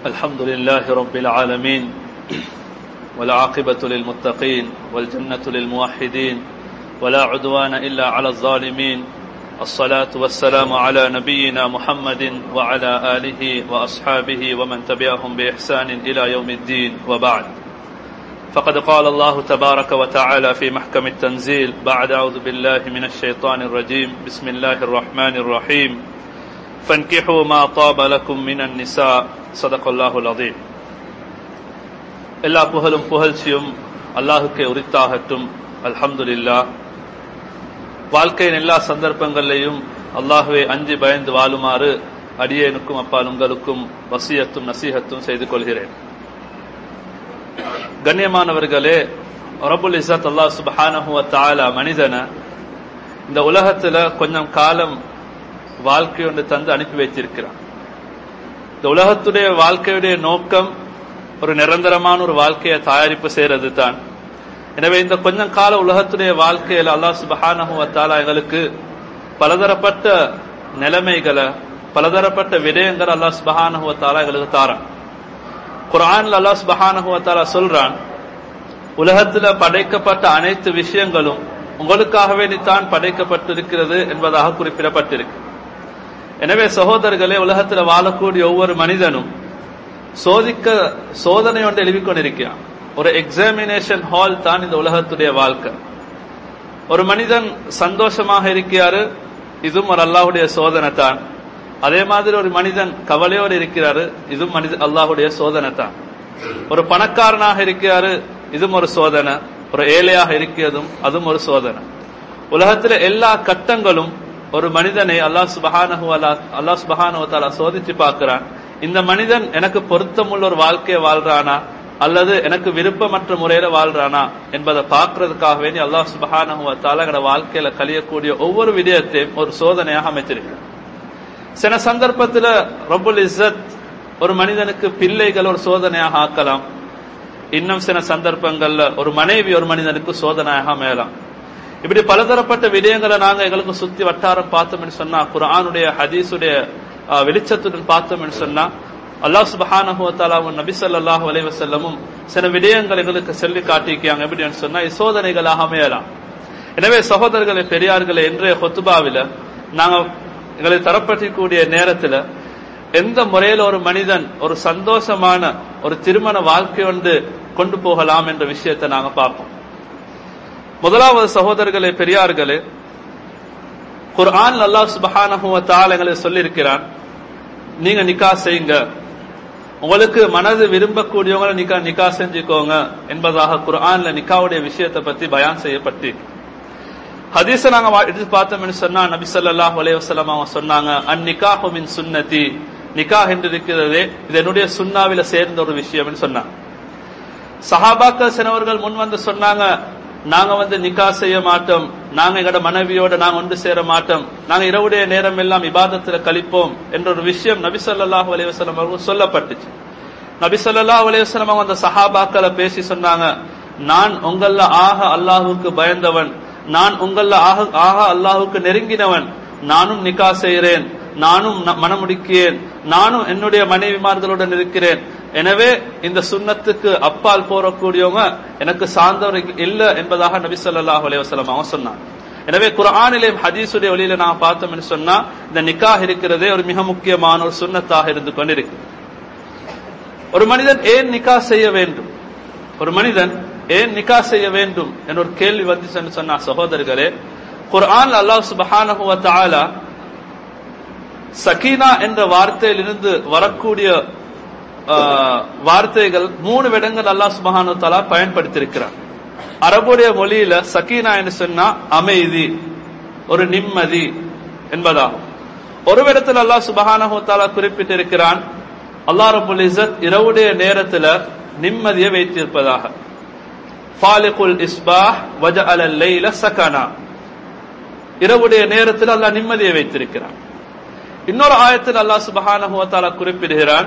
الحمد لله رب العالمين والعاقبة للمتقين والجنة للموحدين ولا عدوان إلا على الظالمين الصلاة والسلام على نبينا محمد وعلى آله وأصحابه ومن تبعهم بإحسان إلى يوم الدين وبعد فقد قال الله تبارك وتعالى في محكم التنزيل بعد أعوذ بالله من الشيطان الرجيم بسم الله الرحمن الرحيم فانكحوا ما طاب لكم من النساء صدق الله العظيم எல்லா புகழும் புகழ்ச்சியும் அல்லாஹுக்கே உரித்தாகட்டும் அல்ஹம்துலில்லா வாழ்க்கையின் எல்லா சந்தர்ப்பங்களிலையும் அல்லாஹுவை அஞ்சு பயந்து வாழுமாறு அடியேனுக்கும் அப்பால் உங்களுக்கும் வசியத்தும் நசீகத்தும் செய்து கொள்கிறேன் கண்ணியமானவர்களே ரபுல் இசத் அல்லா சுபஹானஹுவ தாலா மனிதனை இந்த உலகத்துல கொஞ்சம் காலம் வாழ்க்கை ஒன்று தந்து அனுப்பி வைத்திருக்கிறான் இந்த உலகத்துடைய வாழ்க்கையுடைய நோக்கம் ஒரு நிரந்தரமான ஒரு வாழ்க்கையை தயாரிப்பு செய்யறது தான் எனவே இந்த கொஞ்சம் கால உலகத்துடைய வாழ்க்கையில் அல்லாஹ் சுபஹானஹுவத்தாலா எங்களுக்கு பலதரப்பட்ட நிலைமைகளை பலதரப்பட்ட விடயங்கள் அல்லாஹ் சுபஹானஹுவத்தாலா எங்களுக்கு தாரான் குரான்ல அல்லாஹ் சுபஹானஹுவத்தாலா சொல்றான் உலகத்துல படைக்கப்பட்ட அனைத்து விஷயங்களும் உங்களுக்காகவே தான் படைக்கப்பட்டிருக்கிறது என்பதாக குறிப்பிடப்பட்டிருக்கு எனவே சகோதரர்களே உலகத்துல வாழக்கூடிய ஒவ்வொரு மனிதனும் சோதிக்க சோதனை ஒன்று எழுப்பிக் கொண்டிருக்கிறான் ஒரு எக்ஸாமினேஷன் ஹால் தான் இந்த உலகத்துடைய வாழ்க்கை ஒரு மனிதன் சந்தோஷமாக இருக்கிறாரு இதுவும் ஒரு அல்லாஹுடைய சோதனை தான் அதே மாதிரி ஒரு மனிதன் கவலையோடு இருக்கிறாரு இதுவும் மனித அல்லாஹுடைய சோதனை தான் ஒரு பணக்காரனாக இருக்கிறாரு இதுவும் ஒரு சோதனை ஒரு ஏழையாக இருக்கிறதும் அதுவும் ஒரு சோதனை உலகத்துல எல்லா கட்டங்களும் ஒரு மனிதனை அல்லாஹ் சுபஹானஹு அல்லாஹ் சுபஹானுவத்தாலா சோதிச்சு பார்க்கிறான் இந்த மனிதன் எனக்கு பொருத்தமுள்ள ஒரு வாழ்க்கையை வாழ்றானா அல்லது எனக்கு விருப்பமற்ற முறையில வாழ்றானா என்பதை பார்க்கறதுக்காக வேண்டி அல்லாஹ் சுபஹானஹுவத்தாலா எங்களோட வாழ்க்கையில கழியக்கூடிய ஒவ்வொரு விடயத்தையும் ஒரு சோதனையாக அமைச்சிருக்கிறான் சில சந்தர்ப்பத்துல ரபுல் இஸ்ஸத் ஒரு மனிதனுக்கு பிள்ளைகள் ஒரு சோதனையாக ஆக்கலாம் இன்னும் சில சந்தர்ப்பங்கள்ல ஒரு மனைவி ஒரு மனிதனுக்கு சோதனையாக அமையலாம் இப்படி பலதரப்பட்ட விடயங்களை நாங்க எங்களுக்கு சுத்தி வட்டாரம் பார்த்தோம்னு சொன்னா குரானுடைய ஹதீஸுடைய வெளிச்சத்துடன் பார்த்தோம்னு சொன்னா அல்லாஹ் சுபஹானஹுவத்தாலாவும் நபி சொல்லாஹு அலைவசல்லமும் சில விடயங்கள் எங்களுக்கு சொல்லி காட்டிக்காங்க எப்படின்னு சொன்னா சோதனைகளாக அமையலாம் எனவே சகோதரர்களை பெரியார்களே இன்றைய ஹொத்துபாவில நாங்க எங்களுக்கு தரப்பட்டிருக்கூடிய நேரத்துல எந்த முறையில ஒரு மனிதன் ஒரு சந்தோஷமான ஒரு திருமண வாழ்க்கை வந்து கொண்டு போகலாம் என்ற விஷயத்தை நாங்க பார்ப்போம் முதலாவது சகோதரர்களே பெரியார்களே குர்ஆன் அல்லாஹ் சுபஹானஹுவத்தால் எங்களை சொல்லியிருக்கிறான் நீங்க நிக்கா செய்யுங்க உங்களுக்கு மனது விரும்பக்கூடியவங்களை நிக்கா நிக்கா செஞ்சுக்கோங்க என்பதாக குர்ஆன்ல நிக்காவுடைய விஷயத்தை பத்தி பயான் செய்யப்பட்டு ஹதீஸ நாங்க எடுத்து பார்த்தோம்னு சொன்னா நபி சொல்லாஹ் அலைவசலம் அவங்க சொன்னாங்க அந் நிக்காஹு மின் சுன்னதி நிக்கா என்று இருக்கிறதே இது என்னுடைய சுண்ணாவில சேர்ந்த ஒரு விஷயம் சொன்னாங்க சஹாபாக்கள் சிலவர்கள் முன் வந்து சொன்னாங்க நாங்க வந்து நிக்கா செய்ய மாட்டோம் நாங்க எங்களோட மனைவியோட நாங்க ஒன்று சேர மாட்டோம் நாங்க இரவுடைய நேரம் எல்லாம் இபாதத்துல கழிப்போம் என்ற ஒரு விஷயம் நபி சொல்லாஹு அலைவசலம் அவர்கள் சொல்லப்பட்டுச்சு நபி சொல்லாஹு அலைவசலம் அவங்க அந்த சஹாபாக்களை பேசி சொன்னாங்க நான் உங்கள ஆக அல்லாஹுக்கு பயந்தவன் நான் உங்கள ஆக ஆக அல்லாஹுக்கு நெருங்கினவன் நானும் நிக்கா செய்கிறேன் நானும் மனமுடிக்கிறேன் நானும் என்னுடைய மனைவிமார்களுடன் இருக்கிறேன் எனவே இந்த சுண்ணத்துக்கு அப்பால் போறக்கூடியவங்க எனக்கு சார்ந்தவர்கள் இல்ல என்பதாக நபி சொல்லாஹ் அலைவசலம் அவன் சொன்னான் எனவே குரானிலே ஹதீசுடைய ஒளியில நான் பார்த்தோம்னு சொன்னா இந்த நிக்காக இருக்கிறதே ஒரு மிக முக்கியமான ஒரு சுண்ணத்தாக இருந்து கொண்டிருக்கு ஒரு மனிதன் ஏன் நிக்கா செய்ய வேண்டும் ஒரு மனிதன் ஏன் நிக்கா செய்ய வேண்டும் என்ற ஒரு கேள்வி வந்துச்சுன்னு சொன்னா சகோதரர்களே குர்ஆன் அல்லாஹ் சுபஹானஹு தஆலா சகீனா என்ற வார்த்தையிலிருந்து வரக்கூடிய வார்த்தைகள் மூணு விடங்கள் அல்லாஹ் சுபஹானு தலா பயன்படுத்தியிருக்கிறார் அரபுடைய மொழியில சகீனா என்று சொன்னா அமைதி ஒரு நிம்மதி என்பதாகும் ஒரு இடத்துல அல்லாஹ் சுபஹானஹு தாலா குறிப்பிட்டிருக்கிறான் அல்லாஹ் ரபுல் இசத் இரவுடைய நேரத்துல நிம்மதியை வைத்திருப்பதாக ஃபாலிகுல் இஸ்பாஹ் வஜ அல லைல சகனா இரவுடைய நேரத்தில் அல்லாஹ் நிம்மதியை வைத்திருக்கிறான் இன்னொரு ஆயத்தில் அல்லாஹ் சுபஹானஹு தாலா குறிப்பிடுகிறான்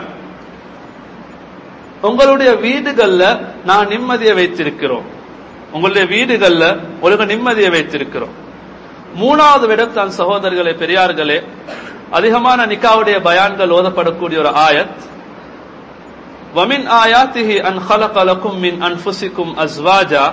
உங்களுடைய வீடுகள்ல நான் நிம்மதியை வைத்திருக்கிறோம் உங்களுடைய வீடுகள்ல உங்களுக்கு நிம்மதியை வைத்திருக்கிறோம் மூணாவது விடம் தான் சகோதரர்களே பெரியார்களே அதிகமான நிக்காவுடைய பயான்கள் ஓதப்படக்கூடிய ஒரு ஆயத் ومن آياته أن خلق لكم من أنفسكم أزواجا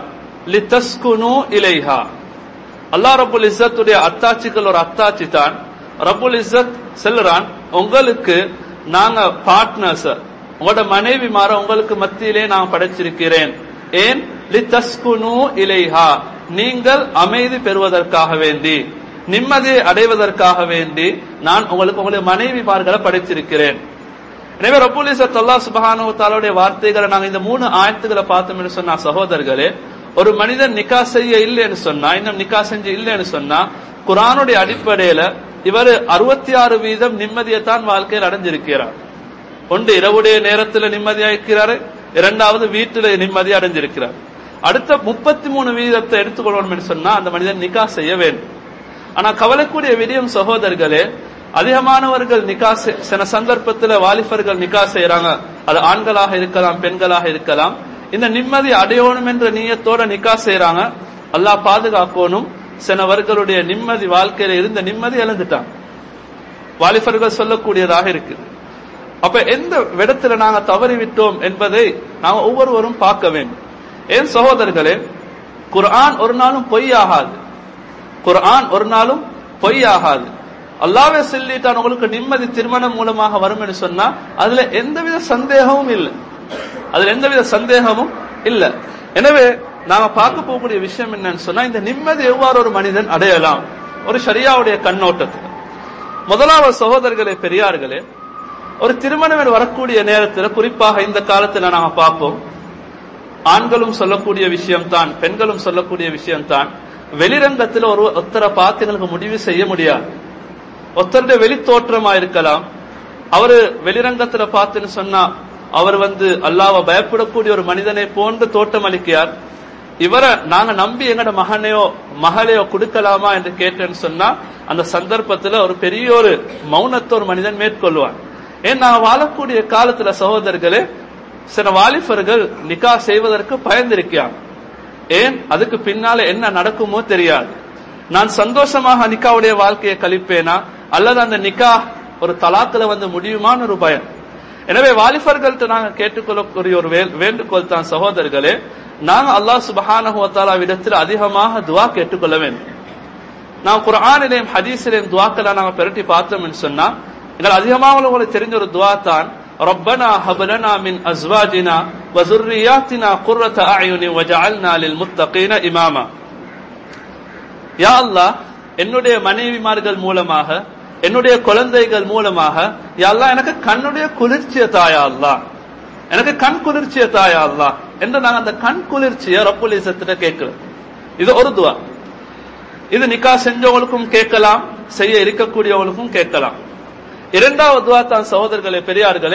لتسكنوا إليها அல்லாஹ் ரபுல் இஸ்ஸத்துடைய அத்தாட்சிகள் ஒரு அத்தாட்சி தான் ரபுல் இஸ்ஸத் செல்றான் உங்களுக்கு நாங்க பார்ட்னர்ஸ் உங்களோட மனைவி மாற உங்களுக்கு மத்தியிலே நான் படைச்சிருக்கிறேன் ஏன் லித்தஸ்குனு இலைஹா நீங்கள் அமைதி பெறுவதற்காக வேண்டி நிம்மதியை அடைவதற்காக வேண்டி நான் உங்களுக்கு உங்களுடைய மனைவிமார்களை படைச்சிருக்கிறேன் எனவே ரபுல் இசத் அல்லா சுபஹானு தாலுடைய வார்த்தைகளை நாங்க இந்த மூணு ஆயத்துக்களை பார்த்தோம்னு சொன்னா சகோதரர்களே ஒரு மனிதன் நிக்கா செய்ய இல்லைன்னு சொன்னா இன்னும் நிக்கா செஞ்சு இல்லைன்னு சொன்னா குரானுடைய அடிப்படையில இவர் அறுபத்தி ஆறு வீதம் நிம்மதியைத்தான் வாழ்க்கையில் அடைஞ்சிருக்கிறார் ஒன்று இரவுடைய நேரத்துல நிம்மதியா இருக்கிறாரு இரண்டாவது வீட்டுல நிம்மதி அடைஞ்சிருக்கிறார் அடுத்த முப்பத்தி மூணு வீதத்தை எடுத்துக்கொள்ளணும் சொன்னா அந்த மனிதன் நிக்கா செய்ய வேண்டும் ஆனா கவலைக்கூடிய விடியம் சகோதரர்களே அதிகமானவர்கள் நிக்கா சில சந்தர்ப்பத்துல வாலிபர்கள் நிக்கா செய்யறாங்க அது ஆண்களாக இருக்கலாம் பெண்களாக இருக்கலாம் இந்த நிம்மதி அடையணும் என்ற நீயத்தோட நிக்கா செய்யறாங்க அல்லாஹ் பாதுகாக்கணும் சிலவர்களுடைய நிம்மதி வாழ்க்கையில இருந்த நிம்மதி இழந்துட்டாங்க வாலிபர்கள் சொல்லக்கூடியதாக இருக்குது அப்ப எந்த விடத்துல நாங்க தவறி விட்டோம் என்பதை நாங்க ஒவ்வொருவரும் பார்க்க வேண்டும் ஏன் சகோதரர்களே குர்ஆன் ஒரு நாளும் பொய்யாகாது குர்ஆன் ஒரு நாளும் பொய்யாகாது அல்லாவே சொல்லிட்டான் உங்களுக்கு நிம்மதி திருமணம் மூலமாக வரும் என்று சொன்னா அதுல எந்தவித சந்தேகமும் இல்லை அதுல எந்தவித சந்தேகமும் இல்ல எனவே நாம பார்க்க போகக்கூடிய விஷயம் என்னன்னு சொன்னா இந்த நிம்மதி எவ்வாறு ஒரு மனிதன் அடையலாம் ஒரு சரியாவுடைய கண்ணோட்டத்தில் முதலாவது சகோதரர்களே பெரியார்களே ஒரு திருமணம் வரக்கூடிய நேரத்தில் குறிப்பாக இந்த காலத்துல நாம பார்ப்போம் ஆண்களும் சொல்லக்கூடிய விஷயம் தான் பெண்களும் சொல்லக்கூடிய விஷயம் தான் வெளிரங்கத்தில் ஒரு ஒத்தரை பார்த்து எங்களுக்கு முடிவு செய்ய முடியாது ஒருத்தருடைய வெளி தோற்றமா இருக்கலாம் அவரு வெளிரங்கத்துல பார்த்துன்னு சொன்னா அவர் வந்து அல்லாவை பயப்படக்கூடிய ஒரு மனிதனை போன்று தோட்டம் அளிக்கிறார் இவரை நாங்க நம்பி எங்கட மகனையோ மகளையோ கொடுக்கலாமா என்று கேட்டேன்னு சொன்னா அந்த சந்தர்ப்பத்துல ஒரு பெரிய ஒரு மௌனத்தை ஒரு மனிதன் மேற்கொள்வான் ஏன் நான் வாழக்கூடிய காலத்துல சகோதரர்களே சில வாலிபர்கள் நிக்கா செய்வதற்கு பயந்திருக்கிறாங்க ஏன் அதுக்கு பின்னால என்ன நடக்குமோ தெரியாது நான் சந்தோஷமாக நிக்காவுடைய வாழ்க்கையை கழிப்பேனா அல்லது அந்த நிக்கா ஒரு தலாத்துல வந்து முடியுமான்னு ஒரு பயம் எனவே வாலிபர்கள்ட்ட நாங்க கேட்டுக்கொள்ளக்கூடிய ஒரு வேண்டுகோள் தான் சகோதரர்களே நாங்க அல்லாஹ் சுபஹானஹுவத்தாலா விடத்தில் அதிகமாக துவா கேட்டுக்கொள்ள வேண்டும் நான் குரானிலேயும் ஹதீஸிலேயும் துவாக்களை நாங்க பெரட்டி பார்த்தோம்னு சொன்னா எங்கள் அதிகமாக உங்களுக்கு தெரிஞ்ச ஒரு துவா தான் ربنا هب لنا من ازواجنا وذرياتنا قرة اعين وجعلنا للمتقين اماما யா அல்லாஹ் என்னுடைய மனைவிமார்கள் மூலமாக என்னுடைய குழந்தைகள் மூலமாக யா எனக்கு கண்ணுடைய குளிர்ச்சிய தாயா அல்லா எனக்கு கண் குளிர்ச்சிய தாயா அல்லா என்று நாங்க அந்த கண் குளிர்ச்சிய ரப்புல் இசத்திட்ட கேட்கிறோம் இது ஒரு துவா இது நிக்கா செஞ்சவங்களுக்கும் கேட்கலாம் செய்ய இருக்கக்கூடியவங்களுக்கும் கேட்கலாம் இரண்டாவது துவா தான் சகோதரர்களே பெரியார்களே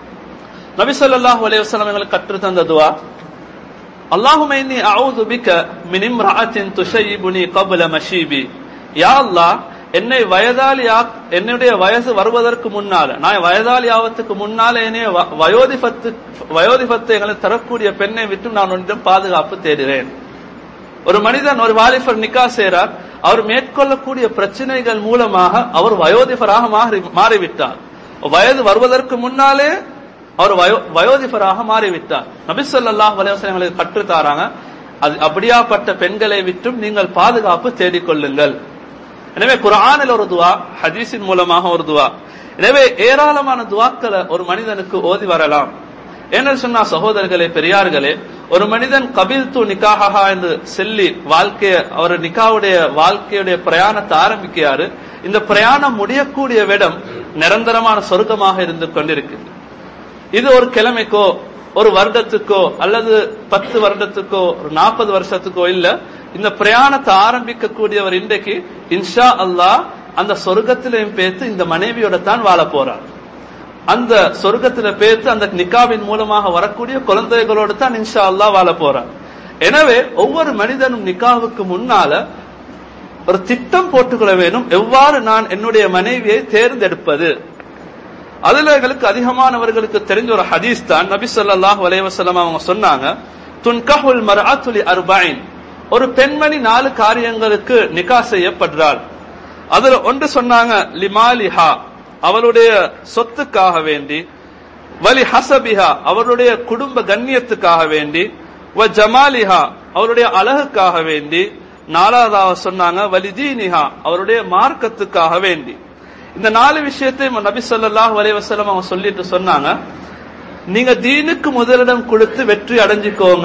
நபி சொல்லாஹு அலைய வசலம் எங்களுக்கு கற்று தந்த துவா அல்லாஹும இன்னி அவுது பிக்க மின் இம்ரஅத்தின் துஷையிபுனி கபுல மஷீபி யா அல்லாஹ் என்னை வயதாளி என்னுடைய வயசு வருவதற்கு முன்னால நான் வயதாளி ஆவத்துக்கு முன்னால என்னைய வயோதிபத்து வயோதிபத்தை எங்களுக்கு தரக்கூடிய பெண்ணை விட்டு நான் ஒன்றிடம் பாதுகாப்பு தேடுகிறேன் ஒரு மனிதன் ஒரு வாலிபர் நிக்கா செய்றார் அவர் மேற்கொள்ளக்கூடிய பிரச்சனைகள் மூலமாக அவர் வயோதிபராக மாறி மாறிவிட்டார் வயது வருவதற்கு முன்னாலே அவர் வயோதிபராக மாறிவிட்டார் நபிசல்லாஹ் வலைவசனங்களுக்கு கற்றுத்தாராங்க அது அப்படியாப்பட்ட பெண்களை விட்டும் நீங்கள் பாதுகாப்பு தேடிக்கொள்ளுங்கள் எனவே குரானில் ஒரு துவா ஹதீஸின் மூலமாக ஒரு துவா எனவே ஏராளமான துவாக்களை ஒரு மனிதனுக்கு ஓதி வரலாம் என்ன சொன்னா சகோதரர்களே பெரியார்களே ஒரு மனிதன் கபில் து நிக்காஹா என்று சொல்லி வாழ்க்கைய அவர் நிக்காவுடைய வாழ்க்கையுடைய பிரயாணத்தை ஆரம்பிக்கிறாரு இந்த பிரயாணம் முடியக்கூடிய விடம் நிரந்தரமான சொர்க்கமாக இருந்து கொண்டிருக்கு இது ஒரு கிழமைக்கோ ஒரு வருடத்துக்கோ அல்லது பத்து வருடத்துக்கோ ஒரு நாற்பது வருஷத்துக்கோ இல்ல இந்த பிரயாணத்தை ஆரம்பிக்கக்கூடியவர் இன்றைக்கு இன்ஷா அல்லாஹ் அந்த சொர்க்கத்திலையும் பேத்து இந்த மனைவியோட தான் வாழ போறார் அந்த சொர்க்கத்துல பேத்து அந்த நிக்காவின் மூலமாக வரக்கூடிய குழந்தைகளோடு தான் இன்ஷா அல்லாஹ் வாழ போறார் எனவே ஒவ்வொரு மனிதனும் நிக்காவுக்கு முன்னால ஒரு திட்டம் போட்டுக்கொள்ள வேணும் எவ்வாறு நான் என்னுடைய மனைவியை தேர்ந்தெடுப்பது அதுல எங்களுக்கு அதிகமானவர்களுக்கு தெரிஞ்ச ஒரு ஹதீஸ் தான் நபி சொல்லாஹ் வலைவசலம் அவங்க சொன்னாங்க துன்கஹுல் மர்ஆத்துலி அர்பைன் ஒரு பெண்மணி நாலு காரியங்களுக்கு நிக்கா செய்யப்படுறாள் அதுல ஒன்று சொன்னாங்க லிமாலிஹா அவளுடைய சொத்துக்காக வேண்டி வலி ஹசபிஹா அவருடைய குடும்ப கண்ணியத்துக்காக வேண்டி வ ஜமாலிஹா அவருடைய அழகுக்காக வேண்டி நாலாவதாக சொன்னாங்க வலிதீனிஹா அவருடைய மார்க்கத்துக்காக வேண்டி இந்த நாலு விஷயத்தையும் நபி ஸல்லல்லாஹு அலைஹி வஸல்லம் அவங்க சொல்லிட்டு சொன்னாங்க நீங்க தீனுக்கு முதலிடம் கொடுத்து வெற்றி அடைஞ்சுக்கோங்க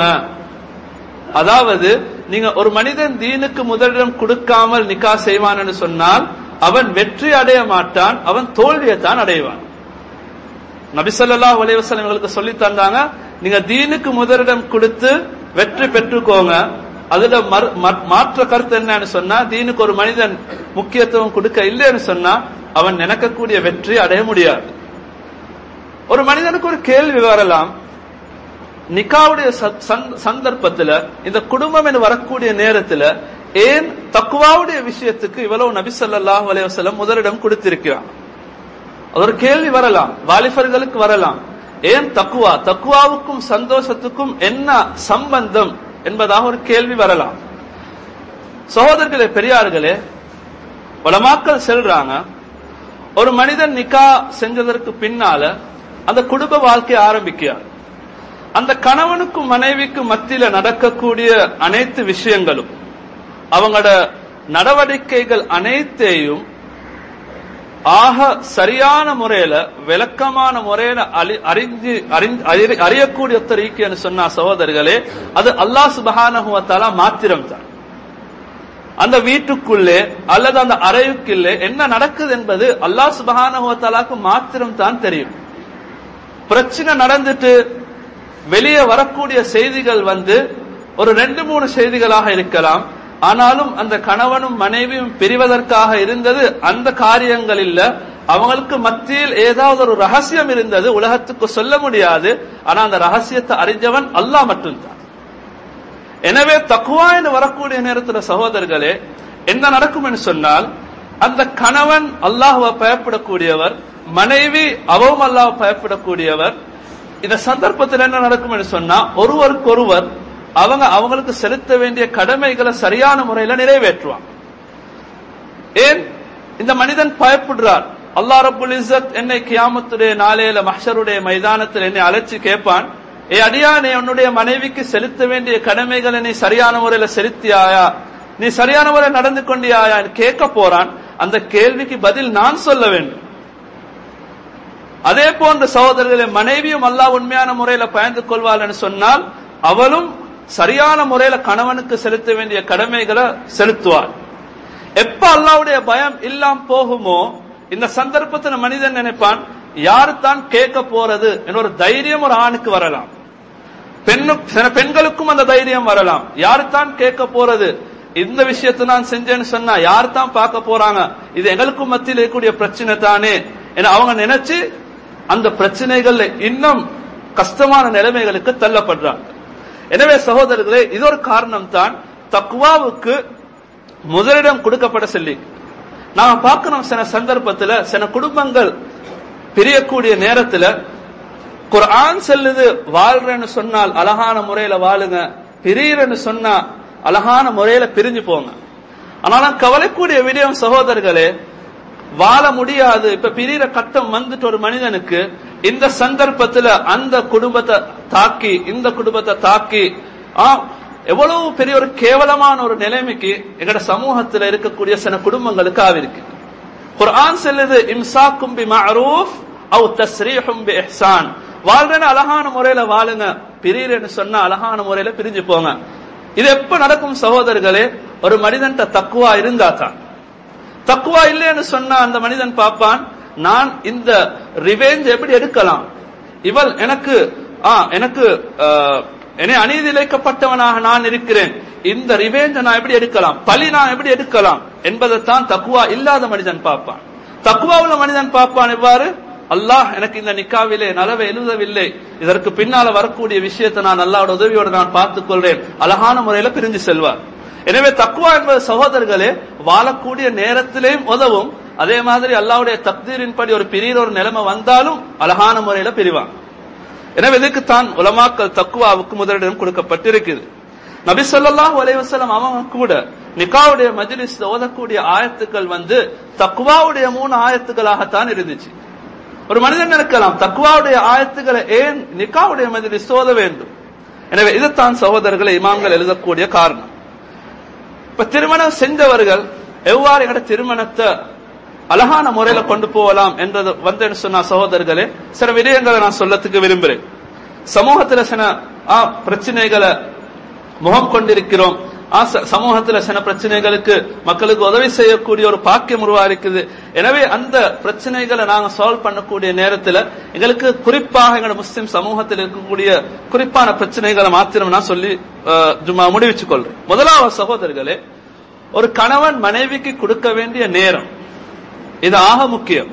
அதாவது நீங்க ஒரு மனிதன் தீனுக்கு முதலிடம் கொடுக்காமல் நிக்கா செய்வான்னு சொன்னால் அவன் வெற்றி அடைய மாட்டான் அவன் தோல்வியைத்தான் அடைவான் நபிசல்லாஹ் அலைவசலம் எங்களுக்கு சொல்லி தந்தாங்க நீங்க தீனுக்கு முதலிடம் கொடுத்து வெற்றி பெற்றுக்கோங்க அதுல மறு- மற்- மாற்ற கருத்து என்னன்னு சொன்னா தீனுக்கு ஒரு மனிதன் முக்கியத்துவம் கொடுக்க இல்லைன்னு சொன்னா அவன் நினைக்கக்கூடிய வெற்றி அடைய முடியாது ஒரு மனிதனுக்கு ஒரு கேள்வி வரலாம் நிக்காவுடைய ச- சந்த- சந்தர்ப்பத்துல இந்த குடும்பம் என்று வரக்கூடிய நேரத்துல ஏன் தக்குவாவுடைய விஷயத்துக்கு இவ்வளவு நபி ஸல்லல்லாஹு அலைஹி வஸல்லம் முதலிடம் கொடுத்திருக்கிறான் அது ஒரு கேள்வி வரலாம் வாலிபர்களுக்கு வரலாம் ஏன் தக்குவா தக்குவாவுக்கும் சந்தோஷத்துக்கும் என்ன சம்பந்தம் என்பதாக ஒரு கேள்வி வரலாம் சகோதரர்களே பெரியார்களே உலமாக்கள் செல்றாங்க ஒரு மனிதன் நிக்கா செஞ்சதற்கு பின்னால அந்த குடும்ப வாழ்க்கை ஆரம்பிக்கிறார் அந்த கணவனுக்கும் மனைவிக்கும் மத்தியில நடக்கக்கூடிய அனைத்து விஷயங்களும் அவங்களோட நடவடிக்கைகள் அனைத்தையும் ஆக சரியான முறையில விளக்கமான முறையில அலி- அறிஞ்சு அறிந்து- அறி- அறியக்கூடிய ஒருத்தர் ஈக்கியன்னு சொன்னா சகோதரர்களே அது அல்லாஹ் சுபஹானஹு வ தஆலா மாத்திரம் தான் அந்த வீட்டுக்குள்ளே அல்லது அந்த அறையுக்குள்ளே என்ன நடக்குது என்பது அல்லாஹ் சுபஹானஹு வ தஆலாக்கு மாத்திரம் தான் தெரியும் பிரச்சனை நடந்துட்டு வெளியே வரக்கூடிய செய்திகள் வந்து ஒரு ரெண்டு மூணு செய்திகளாக இருக்கலாம் ஆனாலும் அந்த கணவனும் மனைவியும் பிரிவதற்காக இருந்தது அந்த காரியங்கள் இல்ல அவங்களுக்கு மத்தியில் ஏதாவது ஒரு ரகசியம் இருந்தது உலகத்துக்கு சொல்ல முடியாது ஆனா அந்த ரகசியத்தை அறிஞ்சவன் அல்லாஹ் மட்டும்தான் எனவே தக்குவா என்று வரக்கூடிய நேரத்துல சகோதரர்களே என்ன நடக்கும் என்று சொன்னால் அந்த கணவன் அல்லாஹுவை பயப்படக்கூடியவர் மனைவி அவவும் அல்லாஹ் பயப்படக்கூடியவர் இந்த சந்தர்ப்பத்தில் என்ன நடக்கும் என்று சொன்னா ஒருவருக்கொருவர் அவங்க அவங்களுக்கு செலுத்த வேண்டிய கடமைகளை சரியான முறையில நிறைவேற்றுவாங்க ஏன் இந்த மனிதன் பயப்படுறார் அல்லாஹ் ரப்புல் இஸ்ஸத் என்னை கியாமத்துடைய நாளையில மஹ்ஷருடைய மைதானத்தில் என்னை அழைச்சு கேட்பான் ஏ அடியானே உன்னுடைய மனைவிக்கு செலுத்த வேண்டிய கடமைகளை நீ சரியான முறையில செலுத்தியாயா நீ சரியான முறையில் நடந்து கொண்டியாயா கேட்க போறான் அந்த கேள்விக்கு பதில் நான் சொல்ல வேண்டும் அதே போன்ற சகோதரர்களை மனைவியும் அல்லாஹ் உண்மையான முறையில பயந்து கொள்வாள்னு சொன்னால் அவளும் சரியான முறையில கணவனுக்கு செலுத்த வேண்டிய கடமைகளை செலுத்துவாள் எப்ப அல்லாவுடைய பயம் இல்லாம போகுமோ இந்த சந்தர்ப்பத்தில் மனிதன் நினைப்பான் யாரு தான் கேட்க போறது என்ற ஒரு தைரியம் ஒரு ஆணுக்கு வரலாம் பெண்ணு சில பெண்களுக்கும் அந்த தைரியம் வரலாம் யாரு தான் கேட்க போறது இந்த விஷயத்தை நான் செஞ்சேன்னு சொன்னா யார் தான் பார்க்க போறாங்க இது எங்களுக்கும் மத்தியில் இருக்கக்கூடிய பிரச்சனை தானே என அவங்க நினைச்சு அந்த பிரச்சனைகள்ல இன்னும் கஷ்டமான நிலைமைகளுக்கு தள்ளப்படுறாங்க எனவே சகோதரர்களே இது ஒரு காரணம் தான் தக்குவாவுக்கு முதலிடம் கொடுக்கப்பட சொல்லி நாம பார்க்கணும் சில சந்தர்ப்பத்துல சில குடும்பங்கள் பிரியக்கூடிய நேரத்துல குர்ஆன் செல்லுது வாழ்றேன்னு சொன்னால் அழகான முறையில வாழுங்க பிரியறன்னு சொன்னா அழகான முறையில பிரிஞ்சு போங்க ஆனாலும் கவலைக்கூடிய விடயம் சகோதரர்களே வாழ முடியாது இப்ப பிரியிற கட்டம் வந்துட்டு ஒரு மனிதனுக்கு இந்த சந்தர்ப்பத்துல அந்த குடும்பத்தை தாக்கி இந்த குடும்பத்தை தாக்கி ஆ, எவ்வளவு பெரிய ஒரு கேவலமான ஒரு நிலைமைக்கு எங்கட சமூகத்துல இருக்கக்கூடிய சில குடும்பங்களுக்கு ஆவிருக்கு குர்ஆன் சொல்லுது இம்சாக்கும் பி மஅரூஃப் அவ் தஸ்ரீஹும் பி இஹ்சான் வாழ்றேன்னு அழகான முறையில வாழுங்க பிரியறேன்னு சொன்னா அழகான முறையில பிரிஞ்சு போங்க இது எப்ப நடக்கும் சகோதரர்களே ஒரு மனிதன்ட்ட தக்குவா இருந்தா தான் தக்குவா இல்லைன்னு சொன்னா அந்த மனிதன் பார்ப்பான் நான் இந்த ரிவெஞ்ச் எப்படி எடுக்கலாம் இவள் எனக்கு ஆ எனக்கு ஆ, என்னை அநீதி இழைக்கப்பட்டவனாக நான் இருக்கிறேன் இந்த ரிவெஞ்ச நான் எப்படி எடுக்கலாம் பழி நான் எப்படி எடுக்கலாம் என்பதைத்தான் தக்குவா இல்லாத மனிதன் பார்ப்பான் தக்குவா உள்ள மனிதன் பார்ப்பான் எவ்வாறு அல்லாஹ் எனக்கு இந்த நிக்காவிலே நலவை எழுதவில்லை இதற்கு பின்னால வரக்கூடிய விஷயத்தை நான் அல்லாவோட உதவியோடு நான் பார்த்துக் கொள்றேன் அழகான முறையில பிரிஞ்சு செல்வார் எனவே தக்குவா என்பது சகோதரர்களே வாழக்கூடிய நேரத்திலேயும் உதவும் அதே மாதிரி அல்லாவுடைய தக்தீரின்படி ஒரு பிரியிற ஒரு நிலைமை வந்தாலும் அழகான முறையில பிரிவான் எனவே இதுக்கு தான் உலமாக்கள் தக்குவாவுக்கு முதலிடம் கொடுக்கப்பட்டிருக்குது நபி ஸல்லல்லாஹு அலைஹி வஸல்லம் அவங்க கூட நிக்காவுடைய மஜ்லிஸ் ஓதக்கூடிய ஆயத்துக்கள் வந்து தக்குவாவுடைய மூணு ஆயத்துக்களாகத்தான் இருந்துச்சு ஒரு மனிதன் நினைக்கலாம் தக்குவாவுடைய ஆயத்துக்களை ஏன் நிக்காவுடைய மதில் சோத வேண்டும் எனவே இதுதான் சகோதரர்களை இமாம்கள் எழுதக்கூடிய காரணம் இப்ப திருமணம் செஞ்சவர்கள் எவ்வாறு எங்கட திருமணத்தை அழகான முறையில கொண்டு போகலாம் என்றது வந்தேன்னு சொன்ன சகோதரர்களே சில விடயங்களை நான் சொல்லத்துக்கு விரும்புகிறேன் சமூகத்துல சில ஆ, பிரச்சனைகளை முகம் கொண்டிருக்கிறோம் ஆ, ச- சமூகத்துல சில பிரச்சனைகளுக்கு மக்களுக்கு உதவி செய்யக்கூடிய ஒரு பாக்கியம் உருவாயிருக்குது எனவே அந்த பிரச்சனைகளை நாங்க சால்வ் பண்ணக்கூடிய நேரத்துல எங்களுக்கு குறிப்பாக எங்களோட முஸ்லிம் சமூகத்தில் இருக்கக்கூடிய குறிப்பான பிரச்சனைகளை மாத்திரம் நான் சொல்லி அஹ், ஜும்மா முடிவிச்சு கொள்றேன் முதலாவது சகோதரர்களே ஒரு கணவன் மனைவிக்கு கொடுக்க வேண்டிய நேரம் இது ஆக முக்கியம்